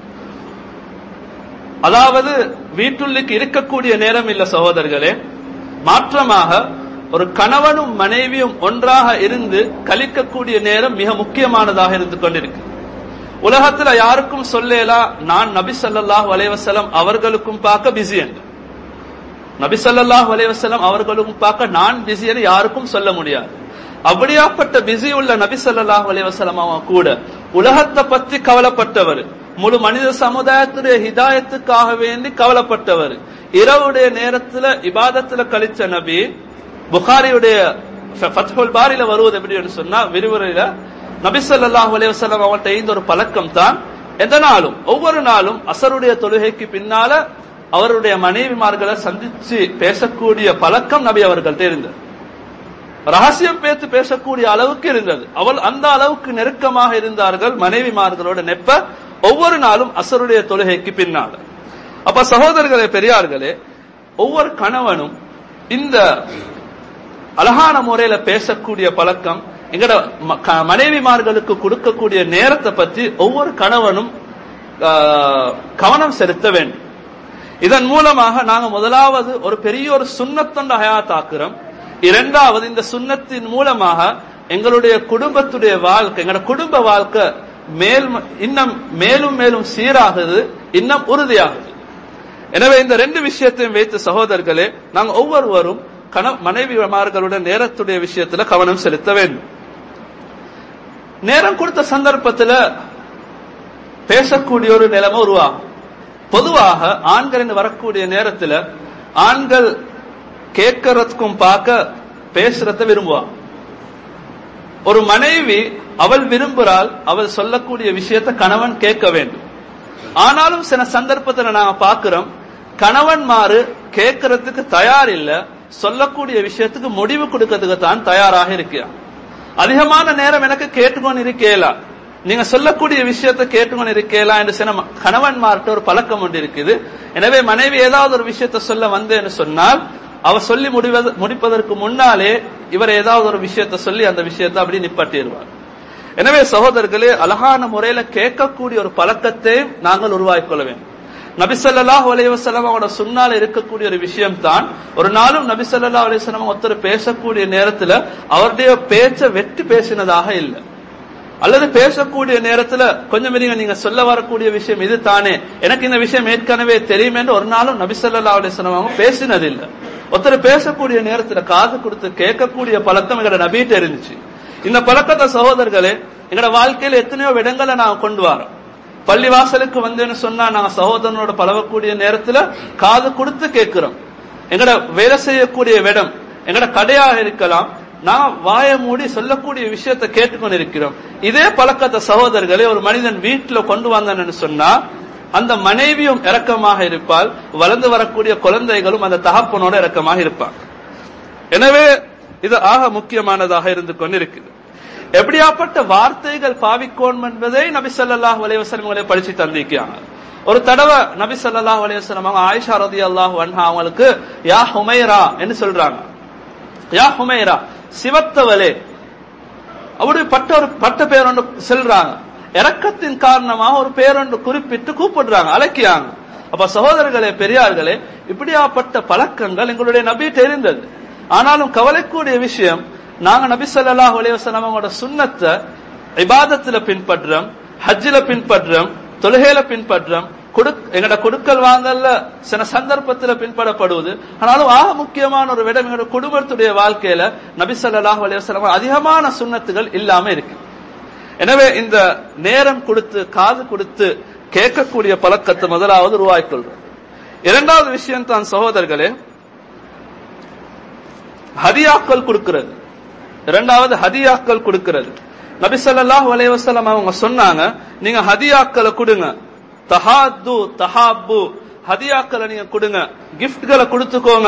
அதாவது வீட்டுள்ளுக்கு இருக்கக்கூடிய நேரம் இல்ல சகோதரர்களே மாற்றமாக ஒரு கணவனும் மனைவியும் ஒன்றாக இருந்து கழிக்கக்கூடிய நேரம் மிக முக்கியமானதாக இருந்து கொண்டிருக்கு உலகத்துல யாருக்கும் சொல்லலாம் நான் நபி ஸல்லல்லாஹு அலைஹி வஸல்லம் அவர்களுக்கும் பார்க்க பிஸி என்று நபி ஸல்லல்லாஹு அலைஹி வஸல்லம் அவர்களுக்கும் பார்க்க நான் பிஸி என்று யாருக்கும் சொல்ல முடியாது அப்படியாப்பட்ட பிஸி உள்ள நபி ஸல்லல்லாஹு அலைஹி வஸல்லம் அவங்க கூட உலகத்தை பத்தி கவலைப்பட்டவர் முழு மனித சமுதாயத்துடைய ஹிதாயத்துக்காக வேண்டி கவலைப்பட்டவர் இரவுடைய நேரத்துல இபாதத்துல கழிச்ச நபி புகாரியுடைய ஃபத்ஹுல் பாரில வருவது எப்படின்னு சொன்னா விரிவுரையில நபி ஸல்லல்லாஹு அலைஹி வஸல்லம் அவங்கள்ட்ட இந்த ஒரு பழக்கம் தான் எந்த நாளும் ஒவ்வொரு நாளும் அசருடைய தொழுகைக்கு பின்னால அவருடைய மனைவிமார்களை சந்திச்சு பேசக்கூடிய பழக்கம் நபி அவர்கள்ட்ட இருந்தது ரகசியம் பேத்து பேசக்கூடிய அளவுக்கு இருந்தது அவள் அந்த அளவுக்கு நெருக்கமாக இருந்தார்கள் மனைவிமார்களோட நெப்ப ஒவ்வொரு நாளும் அசருடைய தொழுகைக்கு பின்னால அப்ப சகோதரர்களே பெரியார்களே ஒவ்வொரு கணவனும் இந்த அழகான முறையில பேசக்கூடிய பழக்கம் எங்கட ம- க- மனைவிமார்களுக்கு கொடுக்கக்கூடிய நேரத்தை பற்றி ஒவ்வொரு கணவனும் ஆஹ், கவனம் செலுத்த வேண்டும் இதன் மூலமாக நாங்க முதலாவது ஒரு பெரிய ஒரு சுண்ணத்தொண்ட ஹயாத்தாக்குறோம் இரண்டாவது இந்த சுண்ணத்தின் மூலமாக எங்களுடைய குடும்பத்துடைய வாழ்க்கை எங்களோட குடும்ப வாழ்க்கை மேல் இன்னும் மேலும் மேலும் சீராகுது இன்னும் உறுதியாகுது எனவே இந்த ரெண்டு விஷயத்தையும் வைத்து சகோதரர்களே நாங்க ஒவ்வொருவரும் கண மனைவிமார்களுடன் நேரத்துடைய விஷயத்துல கவனம் செலுத்த வேண்டும் நேரம் கொடுத்த சந்தர்ப்பத்துல பேசக்கூடிய ஒரு நிலைமை உருவாகும் பொதுவாக ஆண்கள் வரக்கூடிய நேரத்துல ஆண்கள் கேட்கறதுக்கும் பார்க்க பேசுறத விரும்புவாங்க ஒரு மனைவி அவள் விரும்புகிறாள் அவள் சொல்லக்கூடிய விஷயத்தை கணவன் கேட்க வேண்டும் ஆனாலும் சில சந்தர்ப்பத்துல நாங்க பார்க்கிறோம் கணவன்மாரு கேட்கறதுக்கு தயார் இல்ல சொல்லக்கூடிய விஷயத்துக்கு முடிவு கொடுக்கறதுக்கு தான் தயாராக இருக்கிறான் அதிகமான நேரம் எனக்கு கேட்டுக்கொண்டு இருக்கேலா நீங்க சொல்லக்கூடிய விஷயத்தை கேட்டுக்கொண்டு இருக்கேலா என்று சில ம- கணவன்மார்கிட்ட ஒரு பழக்கம் ஒன்று இருக்குது எனவே மனைவி ஏதாவது ஒரு விஷயத்தை சொல்ல வந்தேன்னு சொன்னால் அவ சொல்லி முடிவது முடிப்பதற்கு முன்னாலே இவர் ஏதாவது ஒரு விஷயத்தை சொல்லி அந்த விஷயத்தை அப்படி நிப்பாட்டிடுவார் எனவே சகோதரர்களே அழகான முறையில கேட்கக்கூடிய ஒரு பழக்கத்தை நாங்கள் உருவாக்கிக் கொள்ள வேண்டும் நபி ஸல்லல்லாஹு அலைஹி வஸல்லம் அவரோட சுன்னால இருக்கக்கூடிய ஒரு விஷயம் தான் ஒரு நாளும் நபி ஸல்லல்லாஹு அலைஹி வஸல்லம் ஒருத்தர் பேசக்கூடிய நேரத்துல அவருடைய பேச்ச வெட்டி பேசினதாக இல்லை அல்லது பேசக்கூடிய நேரத்துல கொஞ்சம் இருங்க நீங்க சொல்ல வரக்கூடிய விஷயம் இது தானே எனக்கு இந்த விஷயம் ஏற்கனவே தெரியும் என்று ஒரு நாளும் நபி ஸல்லல்லாஹு அலைஹி வஸல்லம் அவங்க பேசினதில்லை ஒருத்தர் பேசக்கூடிய நேரத்துல காது கொடுத்து கேட்கக்கூடிய பழக்கம் எங்கட நபிகிட்ட இருந்துச்சு இந்த பழக்கத்தை சகோதரர்களே எங்கட வாழ்க்கையில எத்தனையோ இடங்களை நாங்க கொண்டு வரோம் பள்ளி வாசலுக்கு வந்தேன்னு சொன்னா நாங்க சகோதரனோட பழகக்கூடிய நேரத்துல காது கொடுத்து கேட்கிறோம் எங்கட வேலை செய்யக்கூடிய இடம் எங்கட கடையாக இருக்கலாம் நான் வாய மூடி சொல்லக்கூடிய விஷயத்தை கேட்டுக்கொண்டு இருக்கிறோம் இதே பழக்கத்தை சகோதரர்களே ஒரு மனிதன் வீட்டுல கொண்டு வந்தான்னு சொன்னா அந்த மனைவியும் இரக்கமாக இருப்பாள் வளர்ந்து வரக்கூடிய குழந்தைகளும் அந்த தகப்பனோட இரக்கமாக இருப்பாங்க எனவே இது ஆக முக்கியமானதாக இருந்து கொண்டிருக்குது எப்படியாப்பட்ட வார்த்தைகள் பாவிக்கோணும் என்பதை நபி ஸல்லல்லாஹு அலைஹி வஸல்லம் அவங்களே படிச்சு தந்திருக்காங்க ஒரு தடவை நபி ஸல்லல்லாஹு அலைஹி வஸல்லம் அவங்க ஆயிஷா ரலியல்லாஹு அன்ஹா அவங்களுக்கு யா ஹுமைரா என்று சொல்றாங்க யா ஹுமைரா சிவத்தவளே அவருடைய பட்ட ஒரு பட்ட பேர் ஒன்று செல்றாங்க இறக்கத்தின் காரணமாக ஒரு பேரொன்று குறிப்பிட்டு கூப்பிடுறாங்க அழைக்கிறாங்க அப்ப சகோதரர்களே பெரியார்களே இப்படியாப்பட்ட பழக்கங்கள் எங்களுடைய நபிட்ட இருந்தது ஆனாலும் கவலைக்கூடிய விஷயம் நாங்க நபி ஸல்லல்லாஹு அலைஹி வஸல்லம் அவங்களோட சுன்னத்தை இபாதத்துல பின்பற்றோம் ஹஜ்ஜில பின்பற்றோம் தொழுகையில பின்பற்றோம் கொடு எங்கட கொடுக்கல் வாங்கல்ல சில சந்தர்ப்பத்துல பின்படப்படுவது ஆனாலும் ஆக முக்கியமான ஒரு விடம் எங்களோட குடும்பத்துடைய வாழ்க்கையில நபி ஸல்லல்லாஹு அலைஹி வஸல்லம் அதிகமான சுன்னத்துகள் இல்லாம இருக்கு எனவே இந்த நேரம் கொடுத்து காது கொடுத்து கேட்கக்கூடிய பழக்கத்தை முதலாவது உருவாக்கிக்கொள்றோம் இரண்டாவது விஷயம் தான் சகோதரர்களே ஹதியாக்கள் கொடுக்கிறது இரண்டாவது ஹதியாக்கள் கொடுக்கிறது நபி ஸல்லல்லாஹு அலைஹி வஸல்லம் அவங்க சொன்னாங்க நீங்க ஹதியாக்களை கொடுங்க தஹாத்து தஹாப்பு ஹதியாக்களை நீங்க கொடுங்க கிஃப்ட்களை கொடுத்துக்கோங்க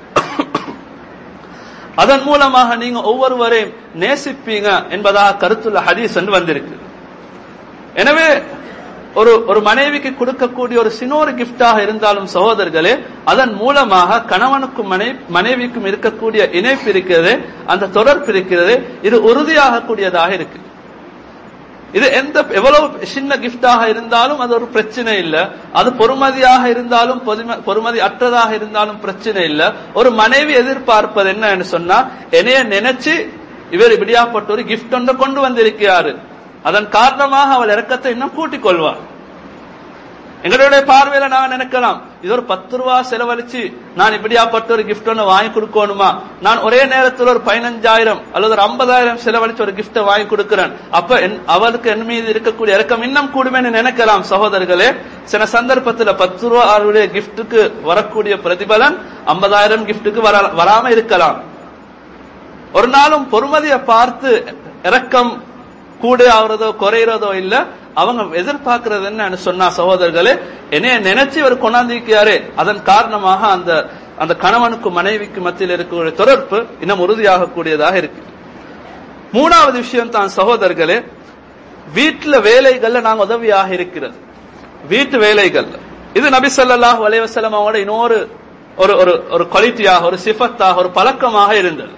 அதன் மூலமாக நீங்க ஒவ்வொருவரையும் நேசிப்பீங்க என்பதாக கருத்துள்ள ஹதீஸ் என்று வந்திருக்கு எனவே ஒரு ஒரு மனைவிக்கு கொடுக்கக்கூடிய ஒரு சின்னொரு கிஃப்டாக இருந்தாலும் சகோதரர்களே அதன் மூலமாக கணவனுக்கும் மனை மனைவிக்கும் இருக்கக்கூடிய இணைப்பு இருக்கிறது அந்த தொடர்பு இருக்கிறது இது உறுதியாக கூடியதாக இருக்கு இது எந்த எவ்வளவு சின்ன கிஃப்டாக இருந்தாலும் அது ஒரு பிரச்சனை இல்ல அது பொறுமதியாக இருந்தாலும் பொதும- பொறுமதி அற்றதாக இருந்தாலும் பிரச்சனை இல்ல ஒரு மனைவி எதிர்பார்ப்பது என்னன்னு சொன்னா என்னைய நினைச்சு இவர் இப்படியாப்பட்ட ஒரு கிஃப்ட் ஒன்றை கொண்டு வந்திருக்கிறாரு அதன் காரணமாக அவள் இறக்கத்தை இன்னும் கூட்டிக் கொள்வாள் எங்களுடைய பார்வையில நான் நினைக்கலாம் இது ஒரு பத்து ரூபா செலவழிச்சு நான் இப்படியாப்பட்ட ஒரு gift ஒன்று வாங்கி கொடுக்கணுமா நான் ஒரே நேரத்தில் ஒரு பதினஞ்சாயிரம் அல்லது ஒரு ஐம்பதாயிரம் செலவழிச்சு ஒரு gift வாங்கி கொடுக்கிறேன் அப்ப என்- அவளுக்கு என் மீது இருக்கக்கூடிய இறக்கம் இன்னும் கூடுமேன்னு நினைக்கலாம் சகோதரர்களே சில சந்தர்ப்பத்துல பத்து ரூபா அவருடைய கிஃப்ட்டுக்கு வரக்கூடிய பிரதிபலன் ஐம்பதாயிரம் கிஃப்ட்டுக்கு வர வராம இருக்கலாம் ஒரு நாளும் பொறுமதியை பார்த்து இறக்கம் கூட ஆகுறதோ குறையிறதோ இல்ல அவங்க எதிர்பார்க்கிறது என்னன்னு சொன்னா சகோதரர்களே என்னைய நினைச்சு இவர் கொண்டாந்திருக்கிறாரே அதன் காரணமாக அந்த அந்த கணவனுக்கும் மனைவிக்கு மத்தியில் இருக்கக்கூடிய தொடர்பு இன்னும் உறுதியாக கூடியதாக இருக்கு மூணாவது விஷயம் தான் சகோதரர்களே வீட்டுல வேலைகள்ல நாங்க உதவியாக இருக்கிறது வீட்டு வேலைகள் இது நபி ஸல்லல்லாஹு அலைஹி வஸல்லம் அவங்களோட இன்னொரு ஒரு ஒரு ஒரு குவாலிட்டியாக ஒரு சிஃபத்தாக ஒரு பழக்கமாக இருந்தது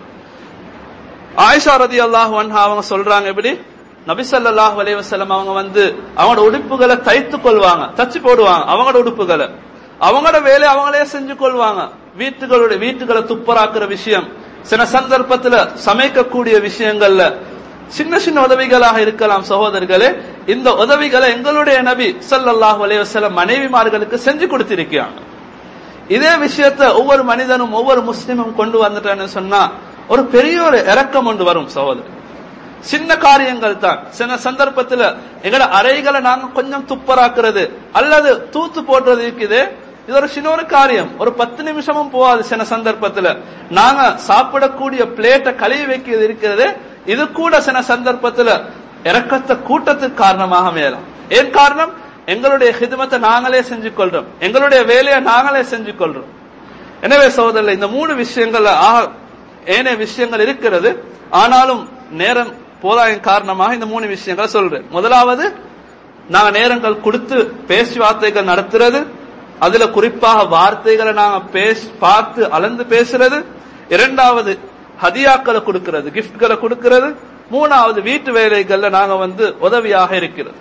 ஆயிஷா ரதி அல்லாஹ் அவங்க சொல்றாங்க எப்படி நபி ஸல்லல்லாஹு அலைஹி வஸல்லம் அவங்க வந்து அவங்களோட உடுப்புகளை தைத்து கொள்வாங்க தச்சு போடுவாங்க அவங்களோட உடுப்புகளை அவங்களோட வேலையை அவங்களே செஞ்சு கொள்வாங்க வீட்டுகளுடைய வீட்டுகளை துப்பராக்குற விஷயம் சில சந்தர்ப்பத்துல சமைக்கக்கூடிய விஷயங்கள்ல சின்ன சின்ன உதவிகளாக இருக்கலாம் சகோதரர்களே இந்த உதவிகளை எங்களுடைய நபி ஸல்லல்லாஹு அலைஹி வஸல்லம் மனைவிமார்களுக்கு செஞ்சு கொடுத்திருக்கிறாங்க இதே விஷயத்தை ஒவ்வொரு மனிதனும் ஒவ்வொரு முஸ்லிமும் கொண்டு வந்துட்டான்னு சொன்னா ஒரு பெரிய ஒரு இறக்கம் ஒன்று வரும் சகோதரர் சின்ன காரியங்கள் தான் சில சந்தர்ப்பத்துல எங்கட அறைகளை நாங்க கொஞ்சம் துப்பராக்குறது அல்லது தூத்து போடுறது இருக்குது இது ஒரு சின்ன ஒரு காரியம் ஒரு பத்து நிமிஷமும் போகாது சில சந்தர்ப்பத்துல நாங்க சாப்பிடக்கூடிய பிளேட்டை கழுவி வைக்கிறது இருக்கிறது இது கூட சில சந்தர்ப்பத்துல இறக்கத்தை கூட்டத்துக்கு காரணமாக மேலாம் ஏன் காரணம் எங்களுடைய ஹிதமத்தை நாங்களே செஞ்சு கொள்றோம் எங்களுடைய வேலையை நாங்களே செஞ்சு கொள்றோம் எனவே சகோதரர் இந்த மூணு விஷயங்கள் ஆக ஏனைய விஷயங்கள் இருக்கிறது ஆனாலும் நேரம் போதாயின் காரணமாக இந்த மூணு விஷயங்களை சொல்றேன் முதலாவது நாங்க நேரங்கள் கொடுத்து பேச்சு வார்த்தைகள் நடத்துறது அதுல குறிப்பாக வார்த்தைகளை நாங்க பேசி பார்த்து அளந்து பேசுறது இரண்டாவது ஹதியாக்களை கொடுக்கிறது கிஃப்ட்களை கொடுக்கிறது மூணாவது வீட்டு வேலைகள்ல நாங்க வந்து உதவியாக இருக்கிறது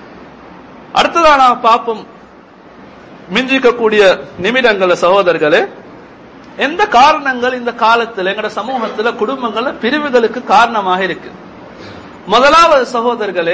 அடுத்ததா நாங்க பார்ப்போம் மிஞ்சிக்கக்கூடிய நிமிடங்கள சகோதரர்களே எந்த காரணங்கள் இந்த காலத்துல எங்கட சமூகத்துல குடும்பங்கள்ல பிரிவுகளுக்கு காரணமாக இருக்கு முதலாவது சகோதரர்களே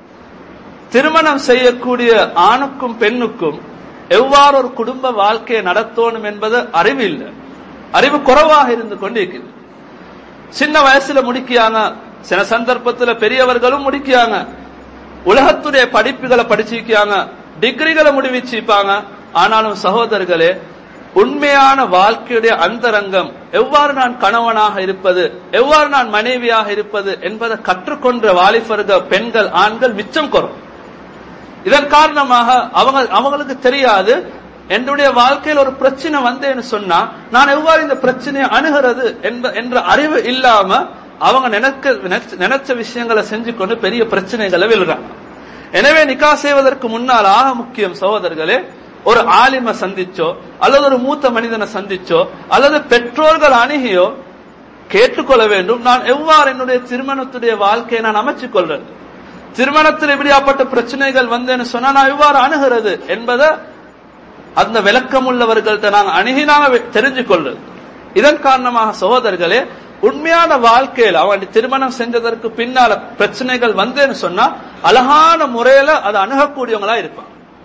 திருமணம் செய்யக்கூடிய ஆணுக்கும் பெண்ணுக்கும் எவ்வாறு ஒரு குடும்ப வாழ்க்கையை நடத்தணும் என்பது அறிவு இல்லை அறிவு குறைவாக இருந்து கொண்டிருக்குது சின்ன வயசுல முடிக்கிறாங்க சில சந்தர்ப்பத்துல பெரியவர்களும் முடிக்கிறாங்க உலகத்துடைய படிப்புகளை படிச்சிருக்காங்க டிகிரிகளை முடிவிச்சிருப்பாங்க ஆனாலும் சகோதரர்களே உண்மையான வாழ்க்கையுடைய அந்தரங்கம் எவ்வாறு நான் கணவனாக இருப்பது எவ்வாறு நான் மனைவியாக இருப்பது என்பதை கற்றுக்கொண்ட வாலிபர்கள் பெண்கள் ஆண்கள் மிச்சம் குறம் இதன் காரணமாக அவங்க அவங்களுக்கு தெரியாது என்னுடைய வாழ்க்கையில் ஒரு பிரச்சனை வந்தேன்னு சொன்னா நான் எவ்வாறு இந்த பிரச்சனையை அணுகிறது என்ப- என்ற அறிவு இல்லாம அவங்க நினைக்க நினைச்ச- நினைச்ச விஷயங்களை செஞ்சு கொண்டு பெரிய பிரச்சனைகளை விழுறாங்க எனவே நிக்கா செய்வதற்கு முன்னால் ஆக முக்கியம் சகோதரர்களே ஒரு ஆலிம சந்திச்சோ அல்லது ஒரு மூத்த மனிதனை சந்திச்சோ அல்லது பெற்றோர்கள் அணுகியோ கேட்டுக்கொள்ள வேண்டும் நான் எவ்வாறு என்னுடைய திருமணத்துடைய வாழ்க்கையை நான் அமைச்சுக் கொள்றது திருமணத்தில் எப்படியாப்பட்ட பிரச்சனைகள் வந்தேன்னு சொன்னா நான் எவ்வாறு அணுகிறது என்பதை அந்த விளக்கம் உள்ளவர்கள்ட்ட நாங்க அணுகி நாங்க வெ- தெரிஞ்சு கொள்றது இதன் காரணமாக சகோதரர்களே உண்மையான வாழ்க்கையில் அவன் திருமணம் செஞ்சதற்கு பின்னால பிரச்சனைகள் வந்தேன்னு சொன்னா அழகான முறையில அதை அணுகக்கூடியவங்களா இருப்பான்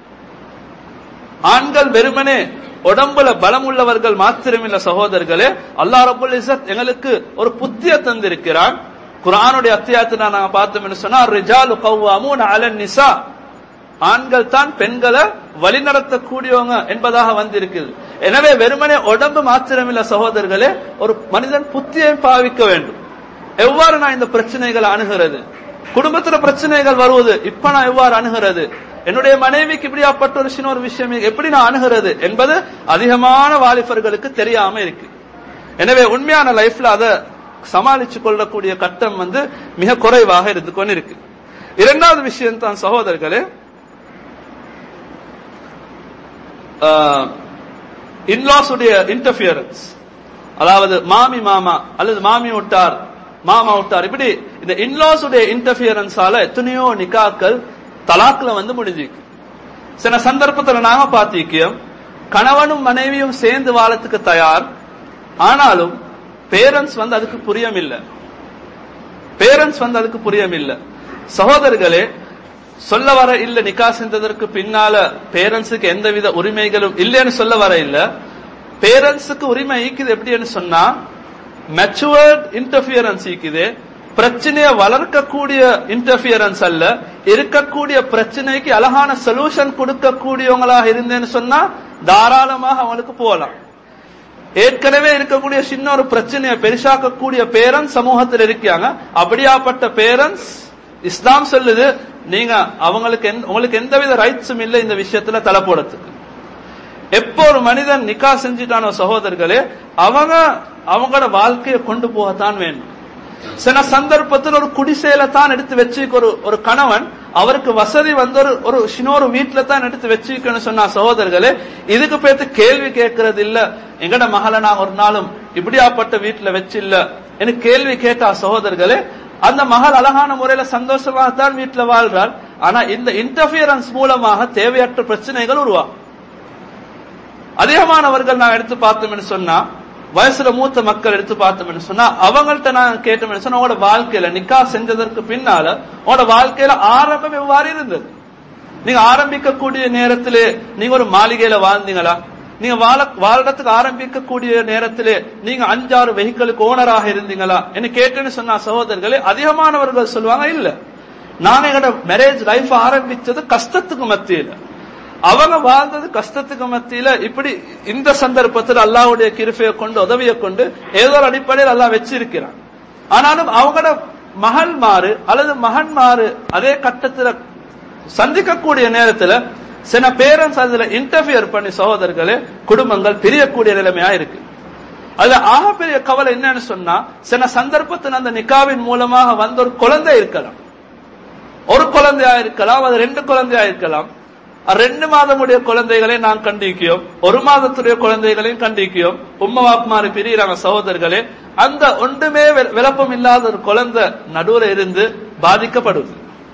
ஆண்கள் வெறுமனே உடம்புல பலம் உள்ளவர்கள் மாத்திரமில்ல சகோதரர்களே அல்லாஹ் ரபுல் இஸ்ஸத் எங்களுக்கு ஒரு புத்திய தந்திருக்கிறான் குர்ஆனுடைய அத்தியாயத்தை நாங்க பார்த்தோம்னு சொன்னா ரிஜாலு கவ்வாமூன அலன் நிசா ஆண்கள் தான் பெண்களை வழிநடத்தக்கூடியவங்க என்பதாக வந்திருக்குது எனவே வெறுமனே உடம்பு மாத்திரமில்ல சகோதரர்களே ஒரு மனிதன் புத்தியை பாவிக்க வேண்டும் எவ்வாறு நான் இந்த பிரச்சனைகளை அணுகிறது குடும்பத்துல பிரச்சனைகள் வருவது இப்ப நான் எவ்வாறு அணுகிறது என்னுடைய மனைவிக்கு இப்படியாப்பட்ட ஒரு சின்ன ஒரு விஷயம் எப்படி நான் அணுகிறது என்பது அதிகமான வாலிபர்களுக்கு தெரியாம இருக்கு எனவே உண்மையான லைஃப்ல அதை சமாளிச்சு கொள்ளக்கூடிய கட்டம் வந்து மிக குறைவாக இருந்து கொண்டு இருக்கு இரண்டாவது விஷயம் தான் சகோதரர்களே இன்லாஸ் உடைய இன்டர்பியரன்ஸ் அதாவது மாமி மாமா அல்லது மாமி விட்டார் மாமா விட்டார் இப்படி இந்த இன்லாஸ் உடைய இன்டர்பியரன்ஸால எத்தனையோ நிக்காக்கள் தலாக்குல வந்து முடிஞ்சிருக்கு சில சந்தர்ப்பத்துல நாங்க பாத்திக்கியோம் கணவனும் மனைவியும் சேர்ந்து வாழத்துக்கு தயார் ஆனாலும் பேரண்ட்ஸ் வந்து அதுக்கு புரியம் இல்ல பேரண்ட்ஸ் வந்து அதுக்கு புரியம் இல்ல சகோதரர்களே சொல்ல வர இல்ல நிக்கா செஞ்சதற்கு பின்னால பேரண்ட்ஸுக்கு எந்தவித உரிமைகளும் இல்லைன்னு சொல்ல வர இல்ல பேரண்ட்ஸுக்கு உரிமை ஈக்குது எப்படின்னு சொன்னா மெச்சுவர்ட் இன்டர்பியரன்ஸ் ஈக்குது பிரச்சனையை வளர்க்கக்கூடிய இன்டர்பியரன்ஸ் அல்ல இருக்கக்கூடிய பிரச்சனைக்கு அழகான சொல்யூஷன் கொடுக்கக்கூடியவங்களாக இருந்தேன்னு சொன்னா தாராளமாக அவங்களுக்கு போகலாம் ஏற்கனவே இருக்கக்கூடிய சின்ன ஒரு பிரச்சனையை பெருசாக்கக்கூடிய பேரண்ட்ஸ் சமூகத்தில் இருக்காங்க அப்படியாப்பட்ட பேரண்ட்ஸ் இஸ்லாம் சொல்லுது நீங்க அவங்களுக்கு உங்களுக்கு எந்தவித ரைட்ஸும் இல்லை இந்த விஷயத்துல தலை போடத்துக்கு எப்போ ஒரு மனிதன் நிக்கா செஞ்சுட்டானோ சகோதரர்களே அவங்க அவங்களோட வாழ்க்கையை கொண்டு போகத்தான் வேண்டும் சில சந்தர்ப்பத்தில் ஒரு குடிசையில தான் எடுத்து வச்சுக்க ஒரு ஒரு கணவன் அவருக்கு வசதி வந்து ஒரு ஒரு சின்னொரு வீட்டுல தான் எடுத்து வச்சுக்கணும்னு சொன்னா சகோதரர்களே இதுக்கு பேத்து கேள்வி கேட்கறது இல்ல எங்கட மகளை நான் ஒரு நாளும் இப்படியாப்பட்ட வீட்டுல வச்சு இல்ல எனக்கு கேள்வி கேட்டா சகோதரர்களே அந்த மகள் அழகான முறையில சந்தோஷமாகத்தான் வீட்டுல வாழ்றாள் ஆனா இந்த இன்டர்பியரன்ஸ் மூலமாக தேவையற்ற பிரச்சனைகள் உருவாகும் அதிகமானவர்கள் நான் எடுத்து பார்த்தோம்னு சொன்னா வயசுல மூத்த மக்கள் எடுத்து பார்த்தோம்னு சொன்னா அவங்கள்ட்ட நான் கேட்டோம்னு சொன்னா உங்களோட வாழ்க்கையில நிக்கா செஞ்சதற்கு பின்னால உங்களோட வாழ்க்கையில ஆரம்பம் எவ்வாறு இருந்தது நீங்க ஆரம்பிக்கக்கூடிய நேரத்திலே நீங்க ஒரு மாளிகையில வாழ்ந்தீங்களா நீங்க வாழ வாழ்றதுக்கு ஆரம்பிக்கக்கூடிய நேரத்திலே நீங்க அஞ்சாறு வெஹிக்கிளுக்கு ஓனராக இருந்தீங்களா என்ன கேட்டேன்னு சொன்னா சகோதரர்களே அதிகமானவர்கள் சொல்லுவாங்க இல்ல நாங்க எங்களோட மேரேஜ் லைஃப் ஆரம்பிச்சது கஷ்டத்துக்கு மத்தியில அவங்க வாழ்ந்தது கஷ்டத்துக்கு மத்தியில இப்படி இந்த சந்தர்ப்பத்தில் அல்லாவுடைய கிருப்பையை கொண்டு உதவியை கொண்டு ஏதோ ஒரு அடிப்படையில் அல்லா வச்சிருக்கிறான் ஆனாலும் அவங்களோட மகள் மாறு அல்லது மகன் மாறு அதே கட்டத்துல சந்திக்கக்கூடிய நேரத்துல சில பேரண்ட்ஸ் அதுல இன்டர்பியர் பண்ணி சகோதரர்களே குடும்பங்கள் பிரியக்கூடிய நிலைமையா இருக்கு அதுல ஆகப்பெரிய கவலை என்னன்னு சொன்னா சில சந்தர்ப்பத்தில் அந்த நிக்காவின் மூலமாக வந்த ஒரு குழந்தை இருக்கலாம் ஒரு குழந்தையா இருக்கலாம் அது ரெண்டு குழந்தையா இருக்கலாம் ரெண்டு மாதமுடைய குழந்தைகளை நான் கண்டிக்கிறோம் ஒரு மாதத்துடைய குழந்தைகளையும் கண்டிக்கிறோம் உம்ம வாப்புமாறு பிரியிறாங்க சகோதரர்களே அந்த ஒன்றுமே விளப்பம் இல்லாத ஒரு குழந்தை நடுவுல இருந்து பாதிக்கப்படுது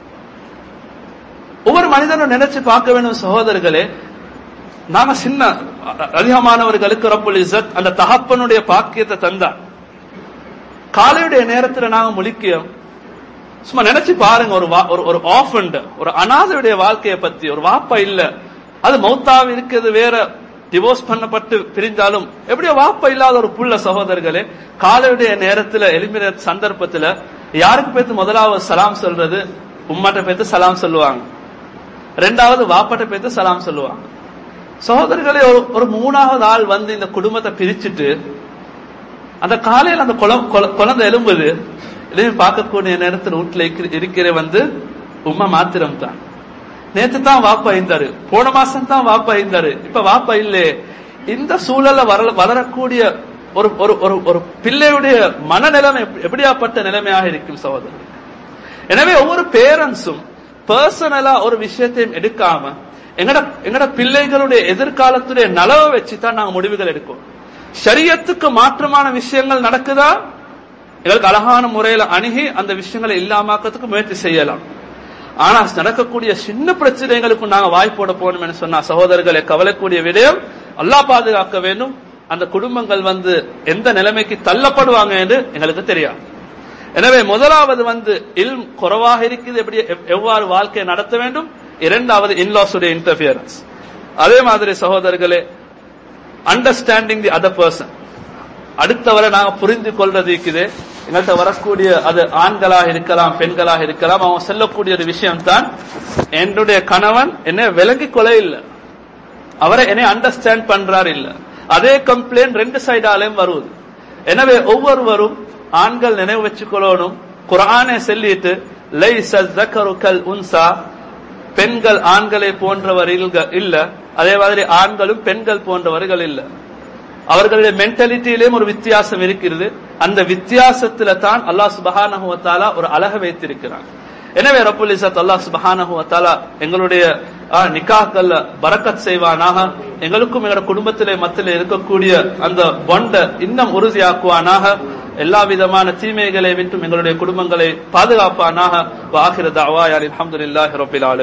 ஒவ்வொரு மனிதனும் நினைச்சு பார்க்க வேண்டும் சகோதரர்களே நாம சின்ன அதிகமானவர்களுக்கு ரப்புல் இசத் அந்த தகப்பனுடைய பாக்கியத்தை தந்தார் காலையுடைய நேரத்துல நாங்க முழிக்கிறோம் சும்மா நினைச்சு பாருங்க ஒரு ஒரு ஒரு ஆஃபண்ட் ஒரு அனாதையுடைய வாழ்க்கையை பத்தி ஒரு வாப்பா இல்ல அது மௌத்தாவி இருக்கிறது வேற டிவோர்ஸ் பண்ணப்பட்டு பிரிந்தாலும் எப்படியோ வாப்பா இல்லாத ஒரு புள்ள சகோதரர்களே காலையுடைய நேரத்துல எளிமைய சந்தர்ப்பத்துல யாருக்கு பேத்து முதலாவது சலாம் சொல்றது உம்மாட்ட பேத்து சலாம் சொல்லுவாங்க ரெண்டாவது வாப்பாட்ட பேத்து சலாம் சொல்லுவாங்க சகோதரர்களே ஒரு ஒரு மூணாவது ஆள் வந்து இந்த குடும்பத்தை பிரிச்சுட்டு அந்த காலையில் அந்த குழந்தை எலும்புது இதையும் பார்க்கக்கூடிய நேரத்தில் வீட்டுல இருக்கிற வந்து உமா மாத்திரம் தான் நேத்து தான் வாப்பா இருந்தாரு போன மாசம் தான் வாப்பா இருந்தாரு இப்ப வாப்பா இல்லே இந்த சூழல்ல வர வளரக்கூடிய ஒரு ஒரு ஒரு ஒரு பிள்ளையுடைய மனநிலைமை எப்படியாப்பட்ட நிலைமையாக இருக்கும் சகோதரர் எனவே ஒவ்வொரு பேரண்ட்ஸும் பர்சனலா ஒரு விஷயத்தையும் எடுக்காம எங்கட எங்கட பிள்ளைகளுடைய எதிர்காலத்துடைய நலவை வச்சு தான் நாங்க முடிவுகள் எடுக்கோம் சரியத்துக்கு மாற்றமான விஷயங்கள் நடக்குதா எங்களுக்கு அழகான முறையில அணுகி அந்த விஷயங்களை இல்லாமக்கிறதுக்கு முயற்சி செய்யலாம் ஆனா நடக்கக்கூடிய சின்ன பிரச்சனைகளுக்கு நாங்க வாய்ப்போட போகணும் சொன்னா சகோதரர்களை கவலைக்கூடிய விடயம் அல்லா பாதுகாக்க வேண்டும் அந்த குடும்பங்கள் வந்து எந்த நிலைமைக்கு தள்ளப்படுவாங்க என்று எங்களுக்கு தெரியாது எனவே முதலாவது வந்து இல் குறைவாக இருக்குது எப்படி எவ்வாறு வாழ்க்கையை நடத்த வேண்டும் இரண்டாவது இன்லாஸுடைய இன்டர்பியரன்ஸ் அதே மாதிரி சகோதரர்களே அண்டர்ஸ்டாண்டிங் தி அதர் பர்சன் அடுத்தவரை நாங்க புரிந்து கொள்றது இருக்குது எங்கள்கிட்ட வரக்கூடிய அது ஆண்களாக இருக்கலாம் பெண்களாக இருக்கலாம் அவன் சொல்லக்கூடிய ஒரு விஷயம் தான் என்னுடைய கணவன் என்ன விளங்கிக் கொள்ள இல்லை அவரை என்னை அண்டர்ஸ்டாண்ட் பண்றாரு இல்ல அதே கம்ப்ளைண்ட் ரெண்டு சைடாலையும் வருவது எனவே ஒவ்வொருவரும் ஆண்கள் நினைவு வச்சுக்கொள்ளணும் குரானை சொல்லிட்டு லைஸ ஸக்கரு கல் உன்சா பெண்கள் ஆண்களை போன்றவர்கள் இல்ல அதே மாதிரி ஆண்களும் பெண்கள் போன்றவர்கள் இல்ல அவர்களுடைய மென்டாலிட்டியிலேயும் ஒரு வித்தியாசம் இருக்கிறது அந்த வித்தியாசத்துல தான் அல்லாஹ் சுபஹானஹு வ தஆலா ஒரு அழக வைத்திருக்கிறான் எனவே ரப்புல் இஸ்ஸத் அல்லாஹ் சுபஹானஹு வ தஆலா எங்களுடைய ஆஹ், நிக்காஹ்கள்ல பரக்கத் செய்வானாக எங்களுக்கும் எங்களோட குடும்பத்திலே மத்தியிலே இருக்கக்கூடிய அந்த பொண்ட இன்னும் உறுதியாக்குவானாக எல்லா விதமான தீமைகளை விட்டும் எங்களுடைய குடும்பங்களை பாதுகாப்பானாக வாஹிர தாவா அல்ஹம்துலில்லாஹி ரப்பில் ஆலமீன்